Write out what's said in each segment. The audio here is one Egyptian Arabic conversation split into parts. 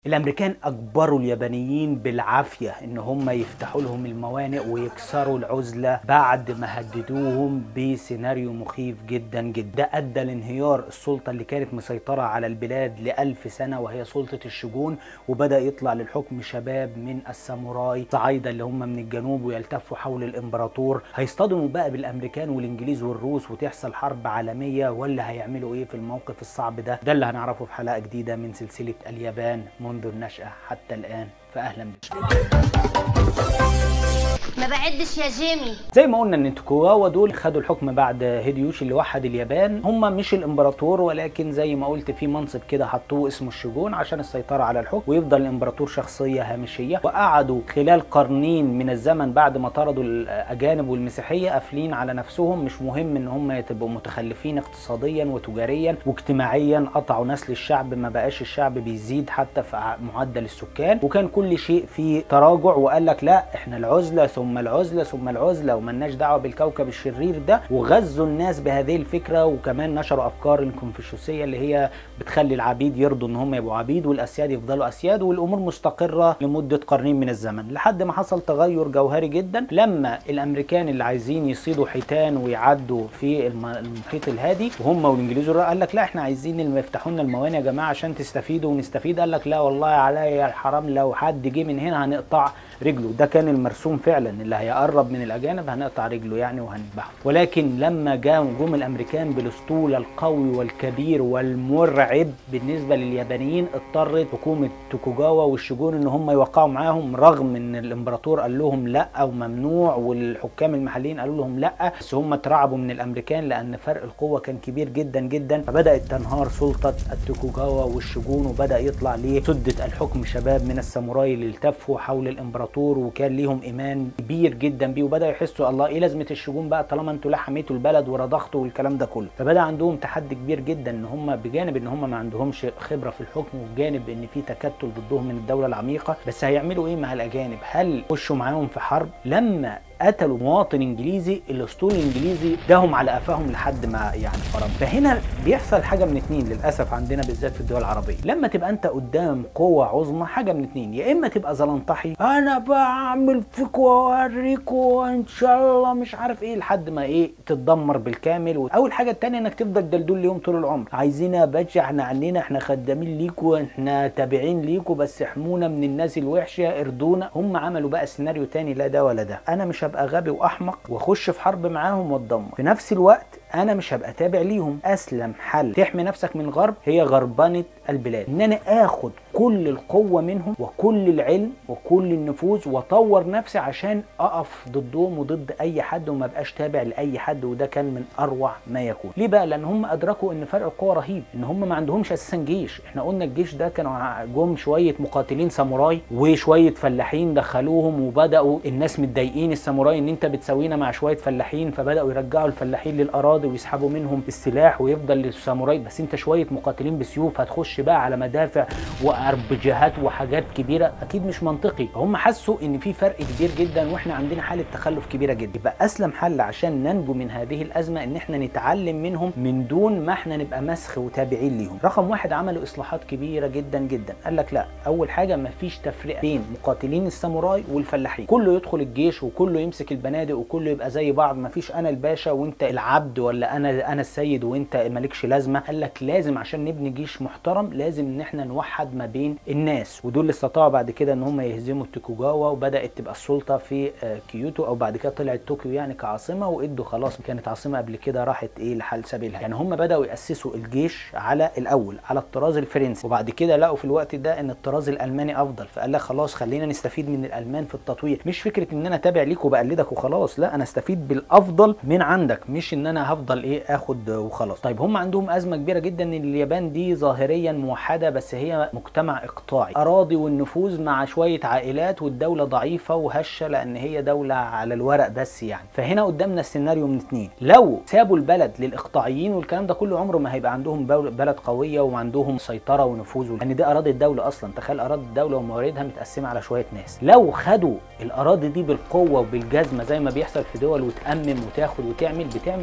الامريكان اجبروا اليابانيين بالعافيه ان هم يفتحوا لهم الموانئ ويكسروا العزله بعد ما هددوهم بسيناريو مخيف جدا جدا ده ادى لانهيار السلطه اللي كانت مسيطره على البلاد لألف سنه وهي سلطه الشجون وبدا يطلع للحكم شباب من الساموراي صعايده اللي هم من الجنوب ويلتفوا حول الامبراطور هيصطدموا بقى بالامريكان والانجليز والروس وتحصل حرب عالميه ولا هيعملوا ايه في الموقف الصعب ده ده اللي هنعرفه في حلقه جديده من سلسله اليابان منذ النشاه حتى الان فاهلا بكم ما بعدش يا جيمي زي ما قلنا ان توكوغاوا دول خدوا الحكم بعد هيديوشي اللي وحد اليابان هم مش الامبراطور ولكن زي ما قلت في منصب كده حطوه اسمه الشجون عشان السيطره على الحكم ويفضل الامبراطور شخصيه هامشيه وقعدوا خلال قرنين من الزمن بعد ما طردوا الاجانب والمسيحيه قافلين على نفسهم مش مهم ان هم يبقوا متخلفين اقتصاديا وتجاريا واجتماعيا قطعوا نسل الشعب ما بقاش الشعب بيزيد حتى في معدل السكان وكان كل شيء فيه تراجع وقال لك لا احنا العزله ثم العزله ثم العزله وملناش دعوه بالكوكب الشرير ده وغزوا الناس بهذه الفكره وكمان نشروا افكار الكونفوشيوسيه اللي هي بتخلي العبيد يرضوا ان هم يبقوا عبيد والاسياد يفضلوا اسياد والامور مستقره لمده قرنين من الزمن لحد ما حصل تغير جوهري جدا لما الامريكان اللي عايزين يصيدوا حيتان ويعدوا في المحيط الهادي وهم والانجليز قال لك لا احنا عايزين يفتحوا لنا الموانئ يا جماعه عشان تستفيدوا ونستفيد قال لك لا والله عليا الحرام لو حد جه من هنا هنقطع رجله ده كان المرسوم فعلا اللي هيقرب من الاجانب هنقطع رجله يعني وهنذبحه ولكن لما جاء جم الامريكان بالاسطول القوي والكبير والمرعب بالنسبه لليابانيين اضطرت حكومه توكوجاوا والشجون ان هم يوقعوا معاهم رغم ان الامبراطور قال لهم لا او ممنوع والحكام المحليين قالوا لهم لا بس هم اترعبوا من الامريكان لان فرق القوه كان كبير جدا جدا فبدات تنهار سلطه التوكوجاوا والشجون وبدا يطلع ليه سده الحكم شباب من الساموراي اللي التفوا حول الامبراطور وكان ليهم ايمان كبير جدا بيه وبدا يحسوا الله ايه لازمه الشجون بقى طالما انتوا لا حميتوا البلد ورضختوا والكلام ده كله فبدا عندهم تحدي كبير جدا ان هم بجانب ان هم ما عندهمش خبره في الحكم وبجانب ان في تكتل ضدهم من الدوله العميقه بس هيعملوا ايه مع الاجانب هل يخشوا معاهم في حرب لما قتلوا مواطن انجليزي الاسطول الانجليزي داهم على قفاهم لحد ما يعني فرم فهنا بيحصل حاجه من اتنين للاسف عندنا بالذات في الدول العربيه لما تبقى انت قدام قوه عظمى حاجه من اتنين يا اما تبقى زلنطحي انا بعمل فيك واوريك وان شاء الله مش عارف ايه لحد ما ايه تتدمر بالكامل اول حاجه التانية انك تفضل دلدول ليهم طول العمر عايزين يا باشا احنا عنينا احنا خدامين ليكوا احنا تابعين ليكوا بس احمونا من الناس الوحشه اردونا هم عملوا بقى سيناريو تاني لا ده ولا ده انا مش هبقى غبي واحمق واخش في حرب معاهم واتدمر في نفس الوقت انا مش هبقى تابع ليهم اسلم حل تحمي نفسك من الغرب هي غربنه البلاد ان انا اخد كل القوه منهم وكل العلم وكل النفوذ واطور نفسي عشان اقف ضدهم وضد اي حد وما بقاش تابع لاي حد وده كان من اروع ما يكون ليه بقى لان هم ادركوا ان فرق القوه رهيب ان هم ما عندهمش اساسا جيش احنا قلنا الجيش ده كانوا جم شويه مقاتلين ساموراي وشويه فلاحين دخلوهم وبداوا الناس متضايقين الساموراي ان انت بتساوينا مع شويه فلاحين فبداوا يرجعوا الفلاحين للاراضي ويسحبوا منهم السلاح ويفضل للساموراي بس انت شويه مقاتلين بسيوف هتخش بقى على مدافع واربجيهات وحاجات كبيره اكيد مش منطقي هم حسوا ان في فرق كبير جدا واحنا عندنا حاله تخلف كبيره جدا يبقى اسلم حل عشان ننجو من هذه الازمه ان احنا نتعلم منهم من دون ما احنا نبقى مسخ وتابعين ليهم رقم واحد عملوا اصلاحات كبيره جدا جدا قال لك لا اول حاجه ما فيش تفرقه بين مقاتلين الساموراي والفلاحين كله يدخل الجيش وكله يمسك البنادق وكله يبقى زي بعض ما فيش انا الباشا وانت العبد ولا انا انا السيد وانت مالكش لازمه قال لك لازم عشان نبني جيش محترم لازم ان احنا نوحد ما بين الناس ودول اللي استطاعوا بعد كده ان هم يهزموا توكوجاوا وبدات تبقى السلطه في كيوتو او بعد كده طلعت طوكيو يعني كعاصمه وادوا خلاص كانت عاصمه قبل كده راحت ايه لحال سبيلها يعني هم بداوا ياسسوا الجيش على الاول على الطراز الفرنسي وبعد كده لقوا في الوقت ده ان الطراز الالماني افضل فقال لك خلاص خلينا نستفيد من الالمان في التطوير مش فكره ان انا تابع ليك وبقلدك وخلاص لا انا استفيد بالافضل من عندك مش ان انا هفضل ايه اخد وخلاص طيب هم عندهم ازمه كبيره جدا ان اليابان دي ظاهريا موحده بس هي مجتمع اقطاعي اراضي والنفوذ مع شويه عائلات والدوله ضعيفه وهشه لان هي دوله على الورق بس يعني فهنا قدامنا السيناريو من اتنين لو سابوا البلد للاقطاعيين والكلام ده كله عمره ما هيبقى عندهم بلد قويه وعندهم سيطره ونفوذ لان دي اراضي الدوله اصلا تخيل اراضي الدوله ومواردها متقسمه على شويه ناس لو خدوا الاراضي دي بالقوه وبالجزمه زي ما بيحصل في دول وتامم وتاخد وتعمل بتعمل حاله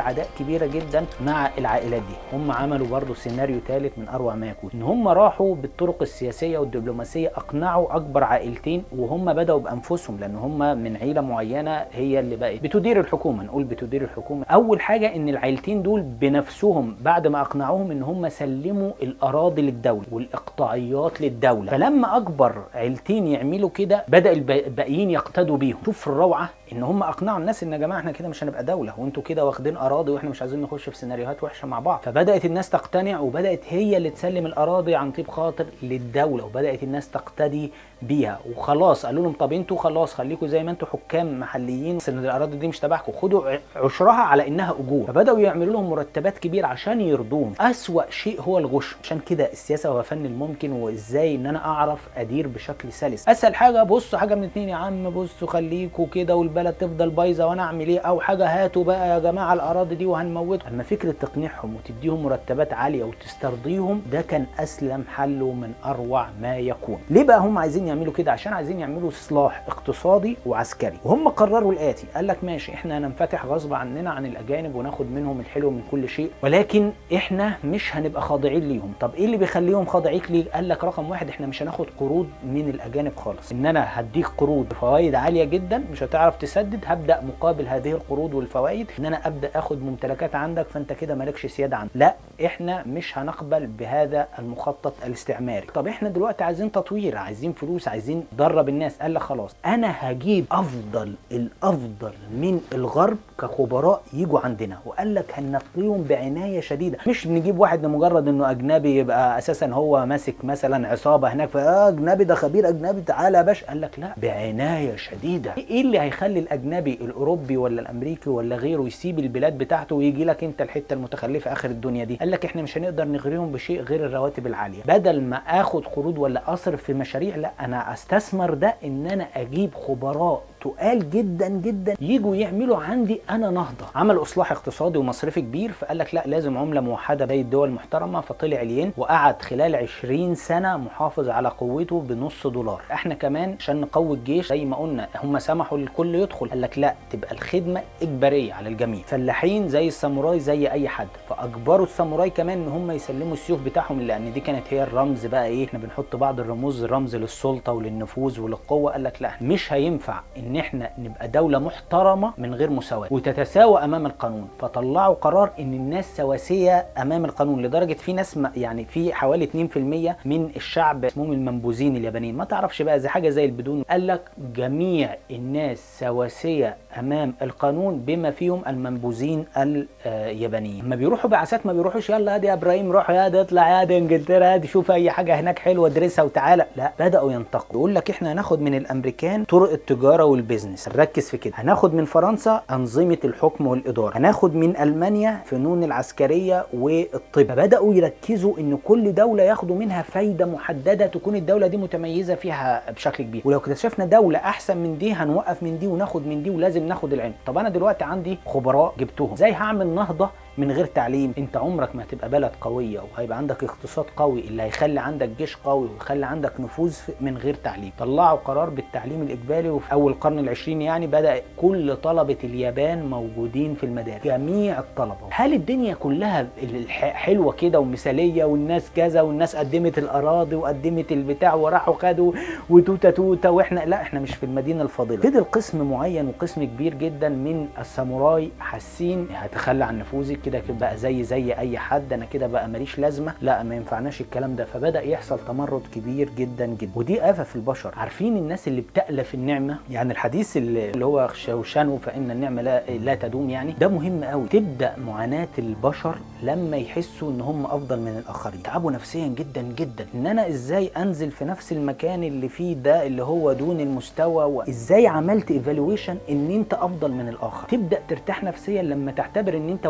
عداء كبيره جدا مع العائلات دي هم عملوا برضو سيناريو ثالث من اروع ما يكون ان هم راحوا بالطرق السياسيه والدبلوماسيه اقنعوا اكبر عائلتين وهم بداوا بانفسهم لان هم من عيله معينه هي اللي بقت بتدير الحكومه نقول بتدير الحكومه اول حاجه ان العائلتين دول بنفسهم بعد ما اقنعوهم ان هم سلموا الاراضي للدوله والاقطاعيات للدوله فلما اكبر عيلتين يعملوا كده بدا الباقيين يقتدوا بيهم شوف الروعه ان هم اقنعوا الناس ان يا جماعه احنا كده مش هنبقى دوله وانتوا كده واخدين اراضي واحنا مش عايزين نخش في سيناريوهات وحشه مع بعض فبدات الناس تقتنع وبدات هي اللي تسلم الاراضي عن طيب خاطر للدوله وبدات الناس تقتدي بيها وخلاص قالوا لهم طب انتوا خلاص خليكم زي ما انتوا حكام محليين ان الاراضي دي مش تبعكم خدوا عشرها على انها اجور فبداوا يعملوا لهم مرتبات كبيره عشان يرضوهم اسوا شيء هو الغش عشان كده السياسه هو فن الممكن وازاي ان انا اعرف ادير بشكل سلس اسهل حاجه بص حاجه من اتنين يا عم بصوا خليكوا كده والبلد تفضل بايظه وانا اعمل ايه او حاجه هاتوا بقى يا جماعه الاراضي دي وهنموتهم اما فكره تقنعهم وتديهم مرتبات عاليه وتسترضيهم ده كان اسلم حل ومن اروع ما يكون ليه بقى هم عايزين يعملوا كده عشان عايزين يعملوا اصلاح اقتصادي وعسكري وهم قرروا الاتي قال لك ماشي احنا هننفتح غصب عننا عن الاجانب وناخد منهم الحلو من كل شيء ولكن احنا مش هنبقى خاضعين ليهم طب ايه اللي بيخليهم خاضعيك ليه قال لك رقم واحد احنا مش هناخد قروض من الاجانب خالص ان انا هديك قروض بفوائد عاليه جدا مش هتعرف تسدد هبدا مقابل هذه القروض والفوائد ان انا ابدا اخد ممتلكات عندك فانت كده مالكش سياده عندي لا احنا مش هنقبل بهذا المخطط الاستعماري طب احنا دلوقتي عايزين تطوير عايزين فلوس عايزين درب الناس قال لك خلاص انا هجيب افضل الافضل من الغرب كخبراء يجوا عندنا وقال لك هنقيهم بعنايه شديده مش نجيب واحد لمجرد انه اجنبي يبقى اساسا هو ماسك مثلا عصابه هناك فاه اجنبي ده خبير اجنبي تعالى يا باشا قال لك لا بعنايه شديده ايه اللي هيخلي الاجنبي الاوروبي ولا الامريكي ولا غيره يسيب البلاد بتاعته ويجي لك انت الحته المتخلفه اخر الدنيا دي قال لك احنا مش هنقدر نغريهم بشيء غير الرواتب العاليه بدل ما اخد قروض ولا اصرف في مشاريع لا انا استثمر ده ان انا اجيب خبراء تقال جدا جدا يجوا يعملوا عندي انا نهضه عمل اصلاح اقتصادي ومصرفي كبير فقال لك لا لازم عمله موحده بين الدول المحترمه فطلع الين وقعد خلال 20 سنه محافظ على قوته بنص دولار احنا كمان عشان نقوي الجيش زي ما قلنا هم سمحوا للكل يدخل قال لك لا تبقى الخدمه اجباريه على الجميع فلاحين زي الساموراي زي اي حد فاجبروا الساموراي كمان ان هم يسلموا السيوف بتاعهم لان دي كانت هي الرمز بقى ايه احنا بنحط بعض الرموز رمز للسلطه وللنفوذ وللقوه قال لك لا مش هينفع ان احنا نبقى دوله محترمه من غير مساواه وتتساوى امام القانون فطلعوا قرار ان الناس سواسيه امام القانون لدرجه في ناس يعني في حوالي 2% من الشعب اسمهم المنبوذين اليابانيين ما تعرفش بقى زي حاجه زي البدون قال لك جميع الناس سواسيه امام القانون بما فيهم المنبوذين اليابانيين لما بيروحوا بعثات ما بيروحوش يلا يا ابراهيم روح يا دي اطلع يا دي انجلترا يا دي شوف اي حاجه هناك حلوه ادرسها وتعالى لا بداوا ينتقدوا يقول لك احنا هناخد من الامريكان طرق التجاره والبيزنس نركز في كده هناخد من فرنسا انظمه الحكم والاداره هناخد من المانيا فنون العسكريه والطب بداوا يركزوا ان كل دوله ياخدوا منها فايده محدده تكون الدوله دي متميزه فيها بشكل كبير ولو اكتشفنا دوله احسن من دي هنوقف من دي وناخد من دي ولازم ناخد العلم طب انا دلوقتي عندي خبراء جبتهم ازاي هعمل نهضه من غير تعليم انت عمرك ما هتبقى بلد قويه وهيبقى عندك اقتصاد قوي اللي هيخلي عندك جيش قوي ويخلي عندك نفوذ من غير تعليم طلعوا قرار بالتعليم الاجباري وفي اول القرن العشرين يعني بدا كل طلبه اليابان موجودين في المدارس جميع الطلبه هل الدنيا كلها حلوه كده ومثاليه والناس كذا والناس قدمت الاراضي وقدمت البتاع وراحوا خدوا وتوته توته واحنا لا احنا مش في المدينه الفاضله فضل قسم معين وقسم كبير جدا من الساموراي حاسين هتخلى عن نفوذي كده بقى زي زي اي حد انا كده بقى ماليش لازمه لا ما ينفعناش الكلام ده فبدا يحصل تمرد كبير جدا جدا ودي آفة في البشر عارفين الناس اللي بتألف النعمه يعني الحديث اللي, اللي هو شوشانه فان النعمه لا, لا تدوم يعني ده مهم قوي تبدا معاناه البشر لما يحسوا ان هم افضل من الاخرين تعبوا نفسيا جدا جدا ان انا ازاي انزل في نفس المكان اللي فيه ده اللي هو دون المستوى وازاي عملت ايفالويشن ان انت افضل من الاخر تبدا ترتاح نفسيا لما تعتبر ان انت ولا حاجه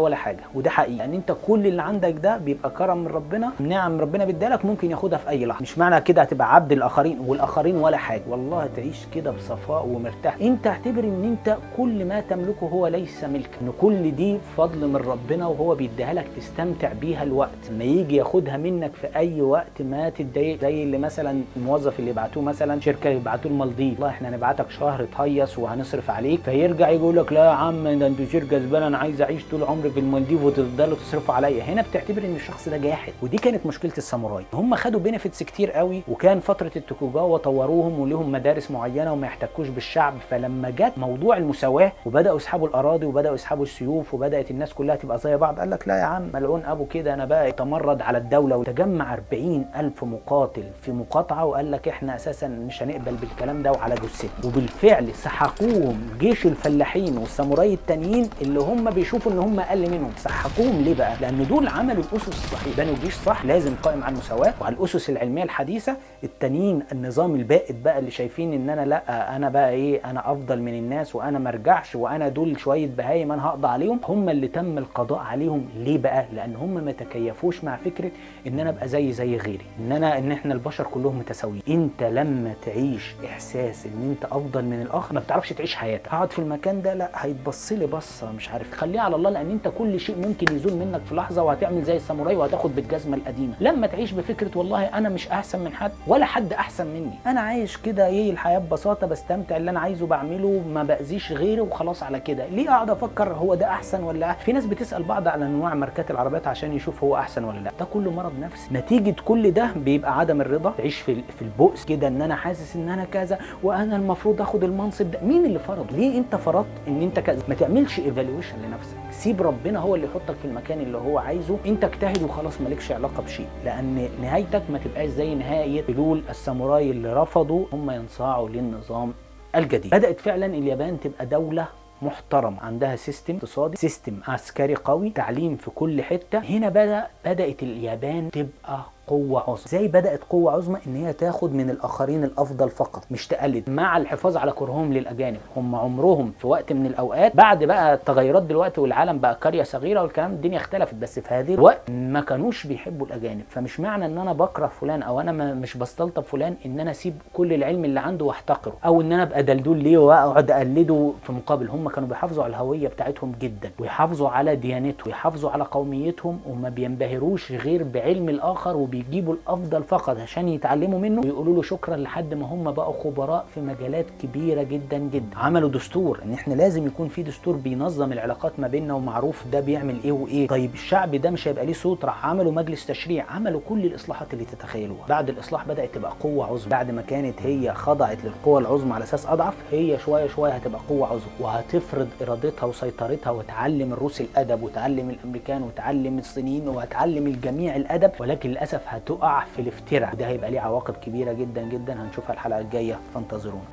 وده حقيقي ان انت كل اللي عندك ده بيبقى كرم من ربنا نعم ربنا بيدالك ممكن ياخدها في اي لحظه مش معنى كده هتبقى عبد الاخرين والاخرين ولا حاجه والله تعيش كده بصفاء ومرتاح انت اعتبر ان انت كل ما تملكه هو ليس ملك ان كل دي فضل من ربنا وهو بيديها لك تستمتع بيها الوقت لما يجي ياخدها منك في اي وقت ما تتضايق زي اللي مثلا الموظف اللي يبعتوه مثلا شركه يبعتوه المالديف والله احنا هنبعتك شهر تهيص وهنصرف عليك فيرجع يقول لك لا يا عم ده انتوا شركه زباله انا عايز اعيش طول عمري في المالديف وتفضلوا تصرفوا عليا هنا بتعتبر ان الشخص ده جاحد ودي كانت مشكله الساموراي هم خدوا بينيفيتس كتير قوي وكان فتره التوكوجاوا طوروهم ولهم مدارس معينه وما يحتكوش بالشعب فلما جت موضوع المساواه وبداوا يسحبوا الاراضي وبداوا يسحبوا السيوف وبدات الناس كلها تبقى زي بعض قال لك لا يا عم ملعون ابو كده انا بقى اتمرد على الدوله وتجمع 40 الف مقاتل في مقاطعه وقال لك احنا اساسا مش هنقبل بالكلام ده وعلى جثتنا وبالفعل سحقوهم جيش الفلاحين والساموراي التانيين اللي هم بيشوفوا ان هم اقل منهم سحقوهم ليه بقى لان دول عملوا الاسس الصحيحه بنوا جيش صح لازم قائم على المساواه وعلى الاسس العلميه الحديثه التانيين النظام البائد بقى اللي شايفين ان انا لا انا بقى ايه انا افضل من الناس وانا ما ارجعش وانا دول شويه بهايم انا هقضي عليهم هم اللي تم القضاء عليهم ليه بقى لان هم ما تكيفوش مع فكره ان انا ابقى زي زي غيري ان انا ان احنا البشر كلهم متساويين انت لما تعيش احساس ان انت افضل من الاخر ما بتعرفش تعيش حياتك هقعد في المكان ده لا هيتبص لي بصه مش عارف خليها على الله لان انت كل شيء ممكن يزول منك في لحظه وهتعمل زي الساموراي وهتاخد بالجزمه القديمه لما تعيش بفكره والله انا مش احسن من حد ولا حد احسن مني انا عايش كده ايه الحياه ببساطه بستمتع اللي انا عايزه بعمله ما باذيش غيري وخلاص على كده ليه اقعد افكر هو ده احسن ولا أحسن؟ في ناس بتسال بعض على انواع ماركات العربيات عشان يشوف هو احسن ولا لا ده كله مرض نفسي نتيجه كل ده بيبقى عدم الرضا تعيش في في البؤس كده ان انا حاسس ان انا كذا وانا المفروض اخد المنصب ده مين اللي فرض ليه انت فرضت ان انت كذا ما تعملش ايفالويشن لنفسك سيب ربنا هو اللي يحطك في المكان اللي هو عايزه انت اجتهد وخلاص مالكش علاقه بشيء لان نهايتك ما تبقاش زي نهايه فلول الساموراي اللي رفضوا هم ينصاعوا للنظام الجديد بدات فعلا اليابان تبقى دوله محترم عندها سيستم اقتصادي سيستم عسكري قوي تعليم في كل حته هنا بدا بدات اليابان تبقى قوة عظمى زي بدأت قوة عظمى ان هي تاخد من الاخرين الافضل فقط مش تقلد مع الحفاظ على كرههم للاجانب هم عمرهم في وقت من الاوقات بعد بقى التغيرات دلوقتي والعالم بقى قرية صغيرة والكلام الدنيا اختلفت بس في هذه الوقت ما كانوش بيحبوا الاجانب فمش معنى ان انا بكره فلان او انا ما مش بستلطف فلان ان انا اسيب كل العلم اللي عنده واحتقره او ان انا ابقى دلدول ليه واقعد اقلده في مقابل هم كانوا بيحافظوا على الهوية بتاعتهم جدا ويحافظوا على ديانتهم ويحافظوا على قوميتهم وما بينبهروش غير بعلم الاخر وبي بيجيبوا الافضل فقط عشان يتعلموا منه ويقولوا له شكرا لحد ما هم بقوا خبراء في مجالات كبيره جدا جدا عملوا دستور ان احنا لازم يكون في دستور بينظم العلاقات ما بيننا ومعروف ده بيعمل ايه وايه طيب الشعب ده مش هيبقى ليه صوت راح عملوا مجلس تشريع عملوا كل الاصلاحات اللي تتخيلوها بعد الاصلاح بدات تبقى قوه عظمى بعد ما كانت هي خضعت للقوى العظمى على اساس اضعف هي شويه شويه هتبقى قوه عظمى وهتفرض ارادتها وسيطرتها وتعلم الروس الادب وتعلم الامريكان وتعلم الصينيين وهتعلم الجميع الادب ولكن للاسف هتقع في الافتراء ده هيبقى ليه عواقب كبيره جدا جدا هنشوفها الحلقه الجايه فانتظرونا